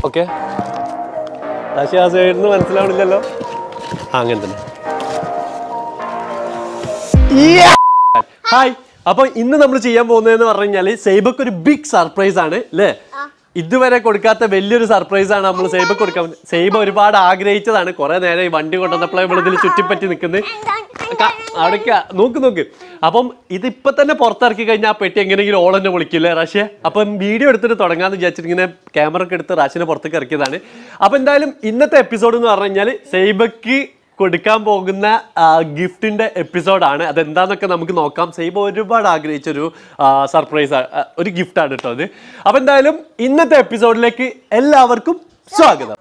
Okay പക്ഷേ ആ സൈഡിൽ മനസ്സിലാവണില്ലല്ലോ ആ അങ്ങനെ തന്നെ ഹായ് അപ്പൊ ഇന്ന് നമ്മൾ ചെയ്യാൻ പോകുന്നതെന്ന് പറഞ്ഞു കഴിഞ്ഞാല് സൈബക്ക് ഒരു ബിഗ് സർപ്രൈസ് ആണ് അല്ലേ ഇതുവരെ കൊടുക്കാത്ത വലിയൊരു സർപ്രൈസ് ആണ് നമ്മൾ സൈബക്ക് കൊടുക്കാൻ പോകുന്നത്. സൈബ ഒരുപാട് ആഗ്രഹിച്ചതാണ് കുറെ നേരം ഈ വണ്ടി കൊണ്ടുവന്നപ്പോഴേ നമ്മൾ ഇതിൽ ചുറ്റിപ്പറ്റി നിൽക്കുന്നത് അവിടേക്ക് നോക്ക് നോക്ക് അപ്പം ഇതിപ്പോ തന്നെ പുറത്തിറക്കി കഴിഞ്ഞാൽ ആ പെട്ടി എങ്ങനെയെങ്കിലും ഓളെന്നെ വിളിക്കില്ലേ റാഷ്യ അപ്പം വീഡിയോ എടുത്തിട്ട് തുടങ്ങാന്ന് വിചാരിച്ചിട്ട് ഇങ്ങനെ ക്യാമറ ഒക്കെ എടുത്ത് റാഷിനെ പുറത്തേക്ക് ഇറക്കിയതാണ് അപ്പൊ എന്തായാലും ഇന്നത്തെ എപ്പിസോഡ് എന്ന് പറഞ്ഞു കഴിഞ്ഞാൽ സൈബക്ക് കൊടുക്കാൻ പോകുന്ന ഗിഫ്റ്റിന്റെ എപ്പിസോഡാണ് അതെന്താന്നൊക്കെ നമുക്ക് നോക്കാം സൈബ ഒരുപാട് ആഗ്രഹിച്ചൊരു സർപ്രൈസ് ഒരു ഗിഫ്റ്റാണ് കേട്ടോ അത് അപ്പൊ എന്തായാലും ഇന്നത്തെ എപ്പിസോഡിലേക്ക് എല്ലാവർക്കും സ്വാഗതം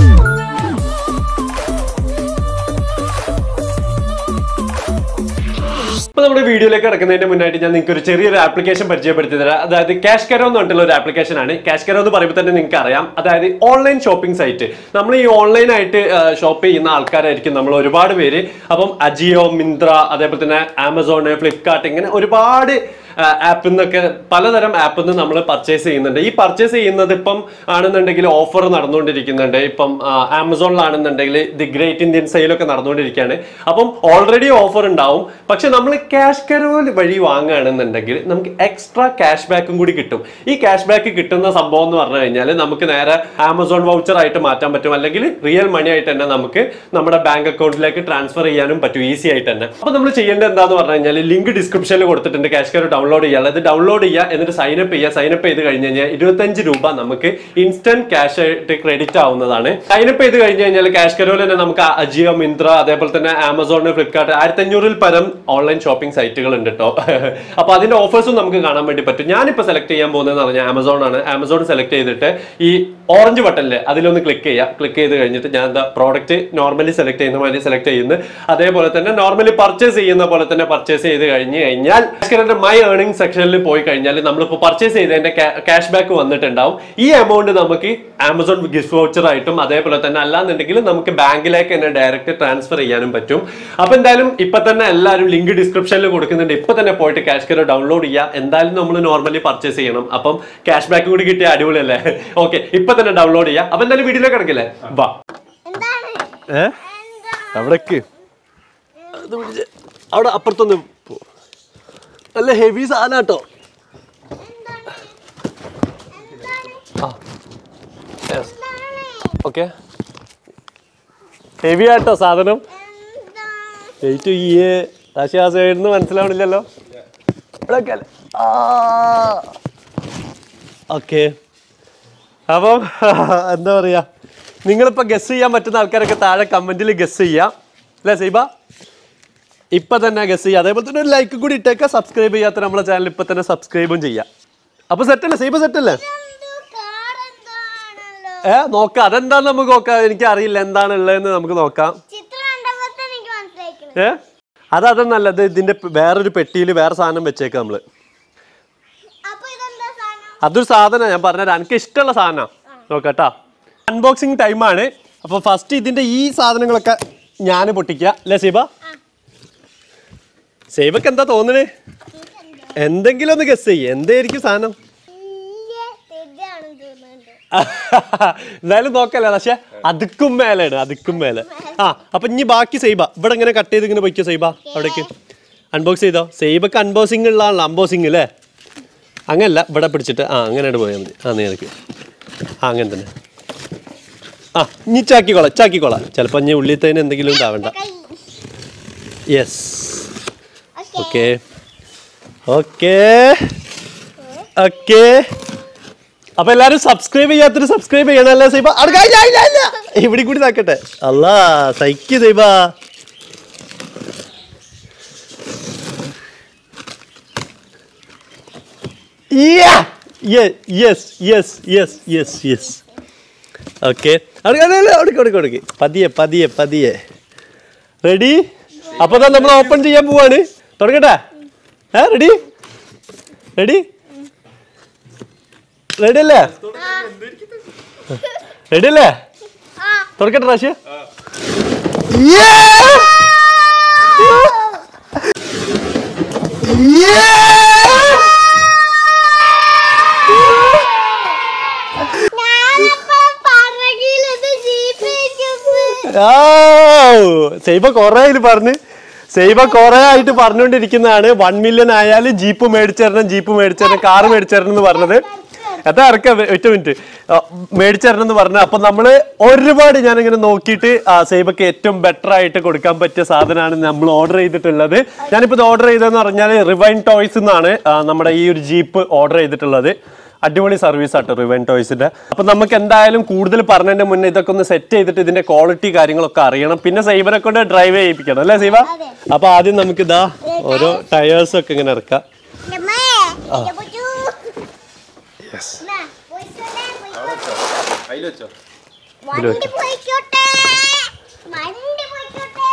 ഇപ്പൊ നമ്മുടെ വീഡിയോയിലേക്ക് കിടക്കുന്നതിന്റെ മുന്നായിട്ട് ഞാൻ നിങ്ങൾക്ക് ഒരു ചെറിയൊരു ആപ്ലിക്കേഷൻ പരിചയപ്പെടുത്തി തരാം അതായത് ക്യാഷ് കരോ എന്ന് പറഞ്ഞിട്ടുള്ള ഒരു ആപ്ലിക്കേഷൻ ആണ് ക്യാഷ് കരോ എന്ന് പറയുമ്പോൾ തന്നെ നിങ്ങൾക്ക് അറിയാം അതായത് ഓൺലൈൻ ഷോപ്പിംഗ് സൈറ്റ് നമ്മൾ ഈ ഓൺലൈൻ ആയിട്ട് ഷോപ്പ് ചെയ്യുന്ന ആൾക്കാരായിരിക്കും നമ്മൾ ഒരുപാട് പേര് അപ്പം അജിയോ മിന്ത്ര അതേപോലെ തന്നെ ആമസോൺ ഫ്ലിപ്കാർട്ട് ഇങ്ങനെ ഒരുപാട് ആപ്പിൽ നിന്നൊക്കെ പലതരം ആപ്പിൽ നിന്ന് നമ്മൾ പർച്ചേസ് ചെയ്യുന്നുണ്ട് ഈ പർച്ചേസ് ചെയ്യുന്നത് ഇപ്പം ആണെന്നുണ്ടെങ്കിൽ ഓഫർ നടന്നുകൊണ്ടിരിക്കുന്നുണ്ട് ഇപ്പം ആമസോണിലാണെന്നുണ്ടെങ്കിൽ ദി ഗ്രേറ്റ് ഇന്ത്യൻ സെയിലൊക്കെ നടന്നുകൊണ്ടിരിക്കുകയാണ് അപ്പം ഓൾറെഡി ഓഫർ ഉണ്ടാവും പക്ഷെ നമ്മൾ ക്യാഷ് കരോൽ വഴി വാങ്ങുകയാണെന്നുണ്ടെങ്കിൽ നമുക്ക് എക്സ്ട്രാ ക്യാഷ് ബാക്കും കൂടി കിട്ടും ഈ ക്യാഷ് ബാക്ക് കിട്ടുന്ന സംഭവം എന്ന് പറഞ്ഞു കഴിഞ്ഞാൽ നമുക്ക് നേരെ ആമസോൺ വൗച്ചർ ആയിട്ട് മാറ്റാൻ പറ്റും അല്ലെങ്കിൽ റിയൽ മണി ആയിട്ട് തന്നെ നമുക്ക് നമ്മുടെ ബാങ്ക് അക്കൗണ്ടിലേക്ക് ട്രാൻസ്ഫർ ചെയ്യാനും പറ്റും ഈസി ആയിട്ട് തന്നെ അപ്പൊ നമ്മൾ ചെയ്യേണ്ടത് എന്താന്ന് പറഞ്ഞു കഴിഞ്ഞാൽ ലിങ്ക് ഡിസ്ക്രിപ്ഷനിൽ കൊടുത്തിട്ടുണ്ട് ക്യാഷ് കരോ ഡൗൺലോഡ് ചെയ്യുക അത് ഡൗൺലോഡ് ചെയ്യുക എന്നിട്ട് സൈൻ അപ്പ് ചെയ്യുക സൈൻ അപ്പ് ചെയ്ത് കഴിഞ്ഞ് കഴിഞ്ഞാൽ ഇരുപത്തഞ്ച് രൂപ നമുക്ക് ഇൻസ്റ്റന്റ് ക്യാഷ് ആയിട്ട് ക്രെഡിറ്റ് ആവുന്നതാണ് സൈൻ അപ്പ് ചെയ്ത് കഴിഞ്ഞ് കഴിഞ്ഞാൽ ക്യാഷ് കരോയിൽ തന്നെ നമുക്ക് അജിയോ മിന്ത്ര അതേപോലെ തന്നെ ആമസോൺ ഫ്ലിപ്കാർട്ട് ആയിരത്തി അഞ്ഞൂറിൽ പരം ഓൺലൈൻ ഷോപ്പിംഗ് സൈറ്റുകൾ ഉണ്ട് കേട്ടോ അപ്പൊ അതിന്റെ ഓഫേഴ്സും നമുക്ക് കാണാൻ വേണ്ടി പറ്റും ഞാനിപ്പോ സെലക്ട് ചെയ്യാൻ പോകുന്നതെന്ന് പറഞ്ഞാൽ ആമസോൺ ആണ് ആമസോൺ സെലക്ട് ചെയ്തിട്ട് ഈ ഓറഞ്ച് ബട്ടണില് അതിലൊന്ന് ക്ലിക്ക് ചെയ്യുക ക്ലിക്ക് ചെയ്ത് കഴിഞ്ഞിട്ട് ഞാൻ എന്താ പ്രോഡക്റ്റ് നോർമലി സെലക്ട് ചെയ്യുന്ന മാതിരി സെലക്ട് ചെയ്യുന്നു അതേപോലെ തന്നെ നോർമലി പർച്ചേസ് ചെയ്യുന്ന പോലെ തന്നെ പർച്ചേസ് ചെയ്ത് കഴിഞ്ഞ് കഴിഞ്ഞാൽ മൈ ഏർണിംഗ് സെക്ഷനിൽ പോയി കഴിഞ്ഞാൽ നമ്മളിപ്പോൾ പർച്ചേസ് ചെയ്തതിന്റെ ക്യാഷ് ബാക്ക് വന്നിട്ടുണ്ടാവും ഈ എമൗണ്ട് നമുക്ക് ആമസോൺ ഗിഫ്റ്റ് വൗച്ചർ ആയിട്ടും അതേപോലെ തന്നെ അല്ലാന്നുണ്ടെങ്കിൽ നമുക്ക് ബാങ്കിലേക്ക് തന്നെ ഡയറക്റ്റ് ട്രാൻസ്ഫർ ചെയ്യാനും പറ്റും അപ്പൊ എന്തായാലും ഇപ്പൊ തന്നെ എല്ലാവരും ലിങ്ക് ഡിസ്ക്രിപ്ഷനിൽ കൊടുക്കുന്നുണ്ട് ഇപ്പൊ തന്നെ പോയിട്ട് ക്യാഷ് കെയർ ഡൗൺലോഡ് ചെയ്യുക എന്തായാലും നമ്മൾ നോർമലി പർച്ചേസ് ചെയ്യണം അപ്പം ക്യാഷ് ബാക്ക് കൂടി കിട്ടിയ അടിപൊളിയല്ലേ ഓക്കെ ഇപ്പൊ തന്നെ ഡൗൺലോഡ് ചെയ്യാം അപ്പൊ എന്തായാലും വീഡിയോയിലേക്ക് കിടക്കില്ലേ വാ എന്താണ് ഏ അവിടേക്ക് അത് പിടിച്ച് അവിടെ അപ്പുറത്തൊന്ന് പോ. നല്ല ഹെവി സാധനം കേട്ടോ ആ യെസ് ഓക്കെ ഹെവി ആട്ടോ സാധനം വെയിറ്റ് ചെയ്യേ പക്ഷേ ആ സൈഡിൽ നിന്ന് മനസ്സിലാവണില്ലല്ലോ ഇവിടെയൊക്കെ അല്ലേ ഓക്കെ അപ്പം എന്താ പറയാ നിങ്ങളിപ്പോൾ ഗസ് ചെയ്യാൻ പറ്റുന്ന ആൾക്കാരൊക്കെ താഴെ കമന്റിൽ ഗസ് ചെയ്യാം അല്ലേ സൈബ ഇപ്പൊ തന്നെ ഗസ് ചെയ്യുക അതേപോലെ തന്നെ ഒരു ലൈക്ക് കൂടി ഇട്ടേക്കാം സബ്സ്ക്രൈബ് ചെയ്യാത്ത നമ്മളെ ചാനൽ ഇപ്പൊ തന്നെ സബ്സ്ക്രൈബും ചെയ്യാം അപ്പൊ സെറ്റ് അല്ലേ സൈബ സെറ്റ് അല്ലേ കാറെന്താണല്ലോ ഏ നോക്കാം അതെന്താന്ന് നമുക്ക് നോക്കാം എനിക്ക് അറിയില്ല എന്താണ് ഉള്ളതെന്ന് നമുക്ക് നോക്കാം ചിത്രം കണ്ടപ്പോ തന്നെ എനിക്ക് മനസ്സിലായിക്കണ് ഏ അത് അതൊന്നല്ല ഇത് ഇതിന്റെ പ് വേറൊരു പെട്ടിയിൽ വേറെ സാധനം വെച്ചേക്കാം നമ്മള് അപ്പൊ ഇതെന്താ സാധനം അതൊരു സാധനം ഞാൻ പറഞ്ഞുതരാം എനിക്ക് ഇഷ്ടമുള്ള സാധനം നോക്കട്ടാ അൺബോക്സിങ് ടൈമാണ് അപ്പൊ ഫസ്റ്റ് ഇതിന്റെ ഈ സാധനങ്ങളൊക്കെ ഞാൻ പൊട്ടിക്കുക അല്ലേ സീബ സീബക്ക് എന്താ തോന്നണേ എന്തെങ്കിലും ഒന്ന് ഗസ് ചെയ്യ് എന്തായിരിക്കും സാധനം വലിയ തെറ്റാണെന്ന് തോന്നുന്നുണ്ട് എന്തായാലും നോക്കല്ലേ പക്ഷെ അതുക്കും മേലെയാണ് അതുക്കും മേലെ ആ അപ്പൊ ഇനി ബാക്കി സൈബ ഇവിടെ ഇങ്ങനെ കട്ട് ചെയ്ത് ഇങ്ങനെ പൊയ്ക്കോ സൈബ അവിടേക്ക് അൺബോക്സ് ചെയ്തോ സൈബക്ക് അൺബോക്സിംഗ് ഉള്ളതാണല്ലോ അൺബോക്സിംഗ് അല്ലേ അങ്ങനല്ല ഇവിടെ പിടിച്ചിട്ട് ആ അങ്ങനെ പോയാൽ മതി ആ നേർക്ക് ആ അങ്ങനെ തന്നെ ആ ഇനി ചാക്കിക്കോളാം ചാക്കിക്കോളാം ചിലപ്പോൾ ഇനി ഉള്ളിത്തതിന് എന്തെങ്കിലും ഇതാവണ്ട കൈ yes okay okay okay okay അപ്പൊ എല്ലാരും സബ്സ്ക്രൈബ് ചെയ്യാത്തൊരു സബ്സ്ക്രൈബ് ചെയ്യണല്ലേ സൈബ അവിടെ ഇല്ല, ഇല്ല, ഇല്ല. ഇവിടെ കൂടി നോക്കട്ടെ അല്ലാ സൈക്ക് Saiba yes yes yes yes yes okay അവിടെ കൊടുക്ക് പതിയെ പതിയെ പതിയെ റെഡി അപ്പൊ ദാ നമ്മൾ ഓപ്പൺ ചെയ്യാൻ പോവാണ് തുടങ്ങട്ടെ ഏ റെഡി റെഡി റെഡി അല്ലേ റെഡി അല്ലേ ആ തുറക്കട്ടെ റാശിയ ഞാനിപ്പോ സൈബ കൊറേ ആയിട്ട് പറഞ്ഞ് സൈബ കൊറേ ആയിട്ട് പറഞ്ഞുകൊണ്ടിരിക്കുന്നതാണ് വൺ മില്യൺ ആയാലും ജീപ്പ് മേടിച്ചരണം ജീപ്പ് മേടിച്ചരണം കാറ് മേടിച്ചരണം എന്ന് പറഞ്ഞത് അതാ ഇറക്ക ഒറ്റ മിനിറ്റ് മേടിച്ചരണം എന്ന് പറഞ്ഞു അപ്പൊ നമ്മള് ഒരുപാട് ഞാനിങ്ങനെ നോക്കിയിട്ട് ആ, സൈബക്ക് ഏറ്റവും ബെറ്റർ ആയിട്ട് കൊടുക്കാൻ പറ്റിയ സാധനമാണ് നമ്മൾ ഓർഡർ ചെയ്തിട്ടുള്ളത് ഞാനിപ്പോ ഇത് ഓർഡർ ചെയ്തതെന്ന് പറഞ്ഞാൽ റിവൈൻ ടോയ്സ് എന്നാണ് ആ, നമ്മുടെ ഈ ഒരു ജീപ്പ് ഓർഡർ ചെയ്തിട്ടുള്ളത് അടിപൊളി സർവീസ് ആട്ടോ റിവൻ ടോയ്സിന്റെ അപ്പൊ നമുക്ക് എന്തായാലും കൂടുതൽ പറഞ്ഞതിന്റെ മുന്നേ ഇതൊക്കെ ഒന്ന് സെറ്റ് ചെയ്തിട്ട് ഇതിന്റെ ക്വാളിറ്റി കാര്യങ്ങളൊക്കെ അറിയണം പിന്നെ സൈബനെ കൊണ്ട് ഡ്രൈവ് ചെയ്യിപ്പിക്കണം അല്ലേ സൈബ അതെ. അപ്പൊ ആദ്യം നമുക്ക് ഇതാ ഓരോ ടയേഴ്സ് ഒക്കെ ഇങ്ങനെ ഇറക്കാം അമ്മേ, ഇത് പൊട്ടു. എന്നാ, പോയിക്കോട്ടെ, പോയിക്കോട്ടെ. അതിൽ വെച്ചോ വണ്ടി പോയിക്കോട്ടെ വണ്ടി പോയിക്കോട്ടെ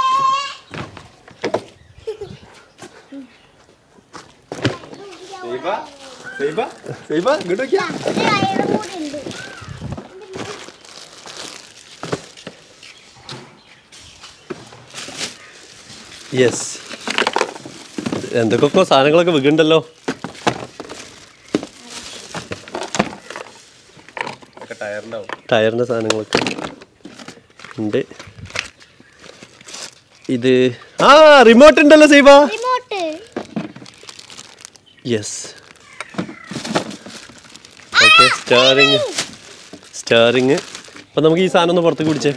സൈബ സൈബ സൈബ ഇങ്ങോട്ട് നോക്കിയാ ഒരു ടയറും കൂടി ഉണ്ട് യെസ് എന്തൊക്കെയൊക്കെ സാധനങ്ങളൊക്കെ വിൽക്കുന്നുണ്ടല്ലോ ഒക്കെ ടയറിണ്ടാവും ടയറിന്റെ സാധനങ്ങളൊക്കെ ഉണ്ട് ഇത് ആ റിമോട്ട് ഉണ്ടല്ലോ Saiba remote yes okay steering steering അപ്പൊ നമുക്ക് ഈ സാധനം ഒന്ന് പുറത്തേക്ക് പിടിച്ചേ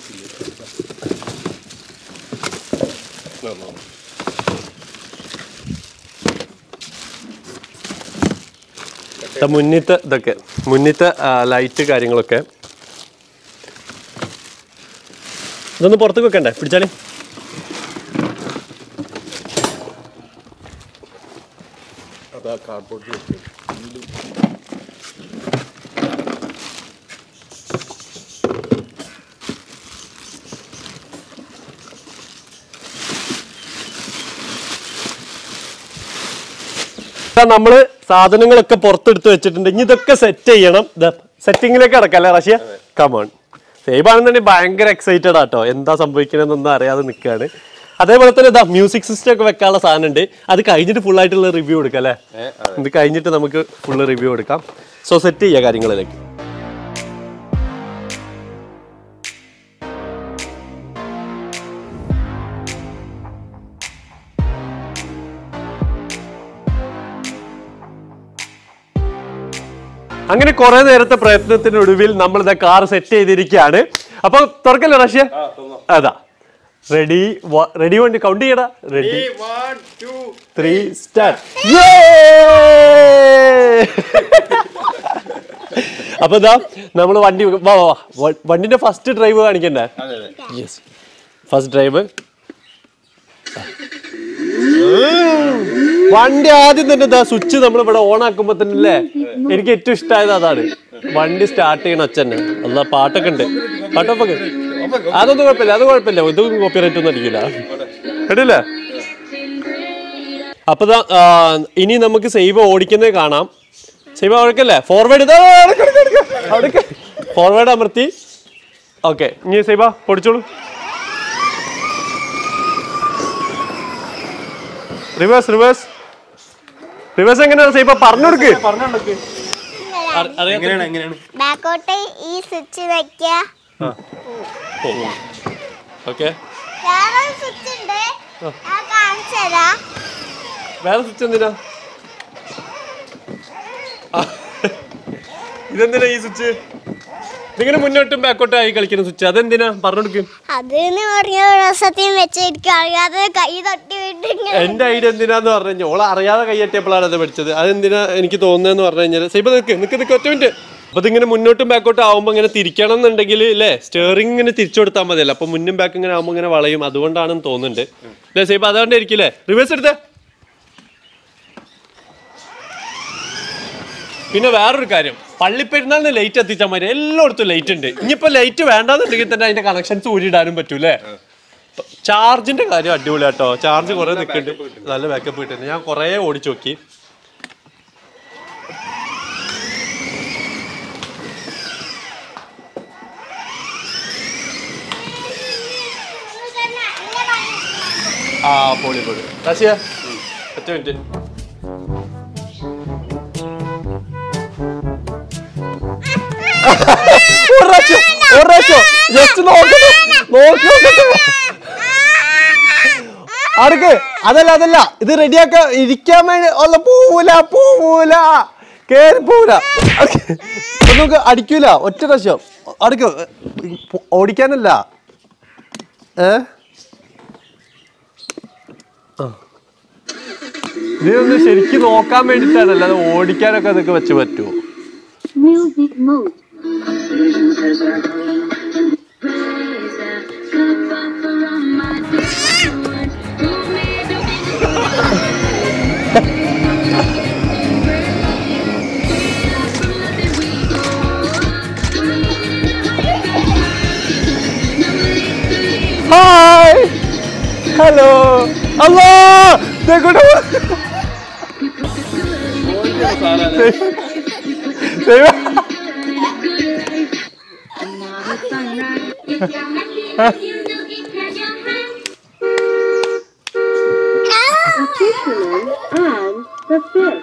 ദാ മുന്നിത്തെ ഇതൊക്കെ മുന്നിത്തെ ലൈറ്റ് കാര്യങ്ങളൊക്കെ ഇതൊന്ന് പുറത്തേക്ക് വെക്കണ്ടേ പിടിച്ചാലേ അതാ കാർഡ്ബോർഡ് വെച്ചു ഇതാ നമ്മള് സാധനങ്ങളൊക്കെ പുറത്തെടുത്ത് വെച്ചിട്ടുണ്ട് ഇനി ഇതൊക്കെ സെറ്റ് ചെയ്യണം സെറ്റിങ്ങിലേക്ക് അടക്കാം അല്ലേ റഷ്യ കമോൺ സേബാണെന്നുണ്ടെങ്കിൽ ഭയങ്കര എക്സൈറ്റഡ് ആട്ടോ എന്താ സംഭവിക്കണമെന്നൊന്നും അറിയാതെ നിൽക്കുകയാണ് അതേപോലെ തന്നെ ഇതാ മ്യൂസിക് സിസ്റ്റം ഒക്കെ വെക്കാനുള്ള സാധനം ഉണ്ട് അത് കഴിഞ്ഞിട്ട് full ആയിട്ടുള്ള റിവ്യൂ കൊടുക്കാം അല്ലേ ഇത് കഴിഞ്ഞിട്ട് നമുക്ക് ഫുള്ള് റിവ്യൂ എടുക്കാം സോ സെറ്റ് ചെയ്യാം കാര്യങ്ങളിലേക്ക് അങ്ങനെ കുറെ നേരത്തെ പ്രയത്നത്തിനൊടുവിൽ നമ്മൾ ഇതാ കാർ സെറ്റ് ചെയ്തിരിക്കുകയാണ് അപ്പൊ തുറക്കല്ലേ റഷ്യ അതാ റെഡി റെഡി വണ്ടി കൗണ്ട് ചെയ്യടാ ready one two three start അപ്പൊ ഇതാ നമ്മൾ വണ്ടി വാ വാ, വാ വണ്ടിന്റെ ഫസ്റ്റ് ഡ്രൈവ് കാണിക്കണ്ടേ അതെ അതെ യെസ് ഫസ്റ്റ് ഡ്രൈവ് വണ്ടി ആദ്യം തന്നെ ഇതാ സ്വിച്ച് നമ്മൾ ഇവിടെ ഓൺ ആക്കുമ്പോ തന്നെ അല്ലേ എനിക്ക് ഏറ്റവും ഇഷ്ടമായത് അതാണ് വണ്ടി സ്റ്റാർട്ട് ചെയ്യണ അച്ഛനെ അല്ല പാട്ടൊക്കെ ഉണ്ട് പാട്ടൊക്കെ അതൊന്നും കുഴപ്പമില്ല അത് കുഴപ്പമില്ല ഇത് കോപ്പിറൈറ്റ് ഒന്നും അടിക്കില്ല കേട്ടില്ലേ അപ്പൊ ദാ, ആ, ഇനി നമുക്ക് സൈബ ഓടിക്കുന്നത് കാണാം സൈബ ഓടിക്കല്ലേ ഫോർവേഡ് ഇതാ ഫോർവേഡ് അമർത്തി ഓക്കെ ഇനി സൈബ ഓടിച്ചോളൂ റിവേഴ്സ് റിവേഴ്സ് റിവേഴ്സ് എങ്ങനെയാണ് സൈബ പറഞ്ഞു കൊടുക്ക് പറഞ്ഞോണ്ടൊക്കെ അറി- അറിയാത്ത- എങ്ങനെയാണ് എങ്ങനെയാണ് ബാക്കോട്ട് ഈ സ്വിച്ച് വെക്കുക ഓക്കെ വേറെ സ്വിച്ച് ഉണ്ട് ഞാൻ കാണിച്ചു തരാം വേറെ സ്വിച്ച് എന്തിനാ ആ, ഇതെന്തിനാ ഈ സ്വിച്ച് ഇതിങ്ങനെ മുന്നോട്ടും ബാക്കോട്ടും ആയി കളിക്കുന്ന സ്വിച്ച് അതെന്തിനാ പറഞ്ഞു കൊടുക്കും അതെന്ന് പറഞ്ഞ ദിവസത്തെയും വെച്ച് എനിക്ക് അറിയാതെ കൈ തട്ടി വിട്ടിങ്ങനെ എന്റെ ഐഡിയ എന്തിനാന്ന് പറഞ്ഞു കഴിഞ്ഞാൽ ഓളെ അറിയാതെ കൈയറ്റിയപ്പോഴാണ് അത് പഠിച്ചത് അതെന്തിനാ എനിക്ക് തോന്നുന്നതെന്ന് പറഞ്ഞു കഴിഞ്ഞാൽ സൈബ നിൽക്ക് നിൽക്ക് നിൽക്ക് ഒറ്റ മിനിറ്റ് അപ്പൊ ഇതിങ്ങനെ മുന്നോട്ടും ബാക്കോട്ടും ആവുമ്പോൾ ഇങ്ങനെ തിരിക്കണം എന്നുണ്ടെങ്കിൽ അല്ലേ സ്റ്റിയറിംഗ് ഇങ്ങനെ തിരിച്ചു കൊടുത്താൽ മതിയല്ലോ അപ്പൊ മുന്നും ബാക്ക് ഇങ്ങനെ ആവുമ്പോൾ ഇങ്ങനെ വളയും അതുകൊണ്ടാണെന്ന് തോന്നുന്നുണ്ട് അല്ലേ സൈബ അതുകൊണ്ടായിരിക്കില്ലേ റിവേഴ്സ് എടുത്തേ പിന്നെ വേറൊരു കാര്യം പള്ളിപ്പെരുന്നാളിന് ലൈറ്റ് എത്തിച്ചാൽ മതി എല്ലായിടത്തും ലൈറ്റ് ഉണ്ട് ഇനിയിപ്പോ ലൈറ്റ് വേണ്ടാന്നുണ്ടെങ്കിൽ തന്നെ അതിന്റെ കണക്ഷൻസ് ഊരിടാനും പറ്റൂലേ ചാർജിന്റെ കാര്യം അടിപൊളി കേട്ടോ ചാർജ് കുറെ നിൽക്കുന്നുണ്ട് നല്ല ബാക്കപ്പ് കിട്ടുന്നുണ്ട് ഞാൻ കുറെ ഓടിച്ചു നോക്കി ആ പൊളി പൊളി റഷ്യ ഒറ്റ മിനിറ്റ് ഒരു പ്രാവശ്യം ഒരു പ്രാവശ്യം ജസ്റ്റ് നോക്കട്ടെ നോക്കി നോക്കട്ടെ അടുക്ക് അതല്ല അതല്ല ഇത് റെഡിയാക്ക ഇരിക്കാൻ വേണ്ടി അല്ല പോവൂല പോവൂല കേറി പോവൂല അടുക്ക്. ഇപ്പൊ നമുക്ക് അടിക്കൂല ഒറ്റ പ്രാവശ്യം അടുക്ക് ഓടിക്കാനല്ല ഏ ആ. ഇതൊന്ന് ശരിക്കും നോക്കാൻ വേണ്ടിട്ടാണ് അല്ലാതെ ഓടിക്കാനൊക്കെ അതൊക്കെ വെച്ച് പറ്റുമോ Music mode. ഹായ് ഹലോ അല്ലാ ദേ ഇങ്ങോട്ട് വാ. ദൈവം. The fisherman and the fish.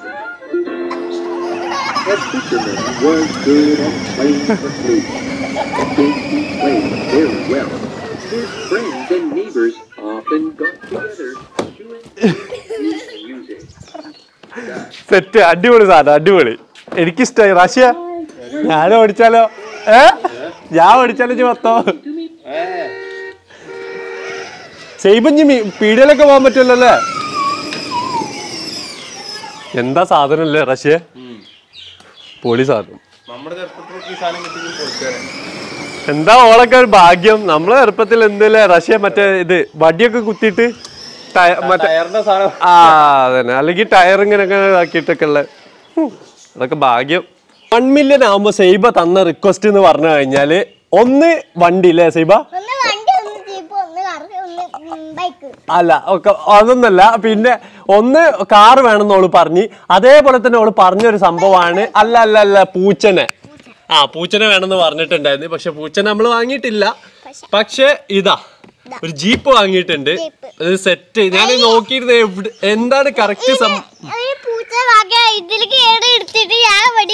The fisherman was good at playing the flute. He played very well. His friends and neighbors often got together to enjoy music. Set അടിപൊളി സാധനം അടിപൊളി എനിക്കിഷ്ടായി Russia ഞാൻ ഓടിച്ചാലോ ഏ ഞാൻ ഓടിച്ചാലോ ഇജ്ജ് മൊത്തം സെയ്ബഞ്ചി പീഡിയയിലൊക്കെ പോകാൻ പറ്റുമല്ലോ അല്ലേ എന്താ സാധനം അല്ലേ റഷ്യ പൊളി സാധനം നമ്മുടെ ചെറുപ്പത്തിൽ ഈ സാധനം കിട്ടി കൊടുക്കാറ് എന്താ ഓളൊക്കെ ഒരു ഭാഗ്യം നമ്മളെ ചെറുപ്പത്തിൽ എന്തല്ലേ റഷ്യ മറ്റേ ഇത് വടിയൊക്കെ കുത്തിയിട്ട് ടയ- മറ്റേ ടയറിന്റെ സാധനം ആ അതന്നെ അല്ലെങ്കിൽ ടയർ ഇങ്ങനെയൊക്കെ ഇതാക്കിയിട്ടൊക്കെ ഉള്ള ഹും, അതൊക്കെ ഭാഗ്യം വൺ മില്യൺ ആവുമ്പോ സൈബ തന്ന റിക്വസ്റ്റ് എന്ന് പറഞ്ഞു കഴിഞ്ഞാല് ഒന്ന് വണ്ടി അല്ലേ സൈബ ഒന്ന് വണ്ടി ഒന്ന് ജീപ്പ് ഒന്ന് കാർ ഒന്ന് ബൈക്ക് അല്ല ഒക്കെ അതൊന്നല്ല പിന്നെ ഒന്ന് കാർ വേണമെന്ന് ഓള് പറഞ്ഞ് അതേപോലെ തന്നെ ഓള് പറഞ്ഞൊരു സംഭവമാണ് അല്ല അല്ല അല്ല പൂച്ചനെ ആ പൂച്ചനെ വേണമെന്ന് പറഞ്ഞിട്ടുണ്ടായിരുന്നു പക്ഷെ പൂച്ചനെ നമ്മൾ വാങ്ങിയിട്ടില്ല പക്ഷെ ഇതാ ഒരു ജീപ്പ് വാങ്ങിയിട്ടുണ്ട് ജീപ്പ്. ഇത് സെറ്റ് ഞാൻ നോക്കിയിരുന്ന എവിടെ എന്താണ് കറക്റ്റ് സം ഒരു പൂച്ച വക ഇതിൽ കേറി എടുത്തിട്ട് ഞാൻ ഇവിടെ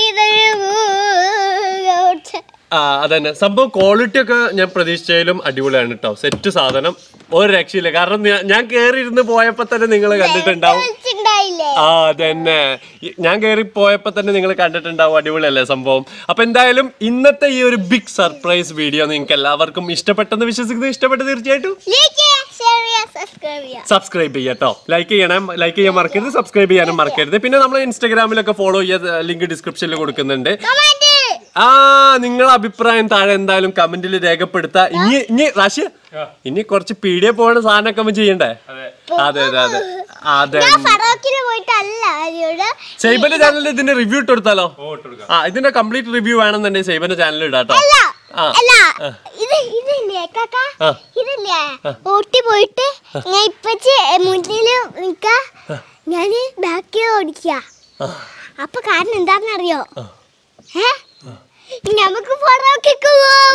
ഇത് ആ അതന്നെ സംഭവം ക്വാളിറ്റി ഒക്കെ ഞാൻ പ്രതീക്ഷിച്ചാലും അടിപൊളിയാണ് കേട്ടോ സെറ്റ് സാധനം ഒരു രക്ഷയില്ല കാരണം ഞാ- ഞാൻ കേറി ഇരുന്ന് പോയപ്പോ തന്നെ നിങ്ങൾ കണ്ടിട്ടുണ്ടാവും വിളിച്ചിണ്ടായില്ലേ ആ അതന്നെ ഈ- ഞാൻ കയറി പോയപ്പോ തന്നെ നിങ്ങൾ കണ്ടിട്ടുണ്ടാവും അടിപൊളിയല്ലേ സംഭവം അപ്പൊ എന്തായാലും ഇന്നത്തെ ഈ ഒരു ബിഗ് സർപ്രൈസ് വീഡിയോ നിങ്ങൾക്ക് എല്ലാവർക്കും ഇഷ്ടപ്പെട്ടെന്ന് വിശ്വസിക്കുന്നത് ഇഷ്ടപ്പെട്ട് തീർച്ചയായിട്ടും ലൈക്ക് ചെയ്യുക ഷെയർ ചെയ്യുക സബ്സ്ക്രൈബ് ചെയ്യുക സബ്സ്ക്രൈബ് ചെയ്യാട്ടോ ലൈക്ക് ചെയ്യണം ലൈക്ക് ചെയ്യാൻ മറക്കരുത് സബ്സ്ക്രൈബ് ചെയ്യാനും മറക്കരുത് പിന്നെ നമ്മൾ ഇൻസ്റ്റാഗ്രാമിലൊക്കെ ഫോളോ ചെയ്യാൻ ലിങ്ക് ഡിസ്ക്രിപ്ഷനിൽ കൊടുക്കുന്നുണ്ട് കമന്റ് ആ നിങ്ങളെ അഭിപ്രായം താഴെ എന്തായാലും കമന്റിൽ രേഖപ്പെടുത്താ ഇനി ഇനി റാഷ്യ ഇനി കുറച്ച് പീഡിയ പോണ സാധനമൊക്കെ നമ്മൾ ചെയ്യണ്ടേ അതെ അതെ അതെ അതെ ഞാൻ ഫറോക്കിന് പോയിട്ടല്ല ആര്യോട് സൈബന്റെ ചാനലിൽ ഇതിന്റെ റിവ്യൂ ഇട്ട് കൊടുത്താലോ ആ ഇതിന്റെ കംപ്ലീറ്റ് റിവ്യൂ വേണമെന്നുണ്ടെങ്കിൽ സൈബന്റെ ചാനലിൽ ഇടാട്ടോ അല്ല ആ. അല്ല ഇത് ഇതില്ലേ കാക്ക ആ. ഇതില്ലേ ഓട്ടി പോയിട്ട് ഞാൻ ഇപ്പച്ചി മുന്നില് നിക്ക ഞാന് ബാക്കിൽ ഓടിക്ക അപ്പൊ കാരണം എന്താണെന്നറിയോ ഏ നമുക്ക് ഫറോക്കിക്ക്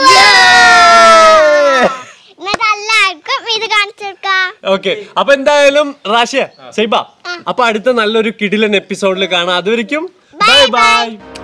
എന്നിട്ട് എല്ലാവർക്കും ഇത് കാണിച്ചെടുക്കാം ഓക്കെ അപ്പൊ എന്തായാലും റാഷ്യ സൈബ അപ്പൊ അടുത്ത നല്ലൊരു കിടിലൻ എപ്പിസോഡിൽ കാണാം അതുവരെയും ബൈ Bye, ബൈ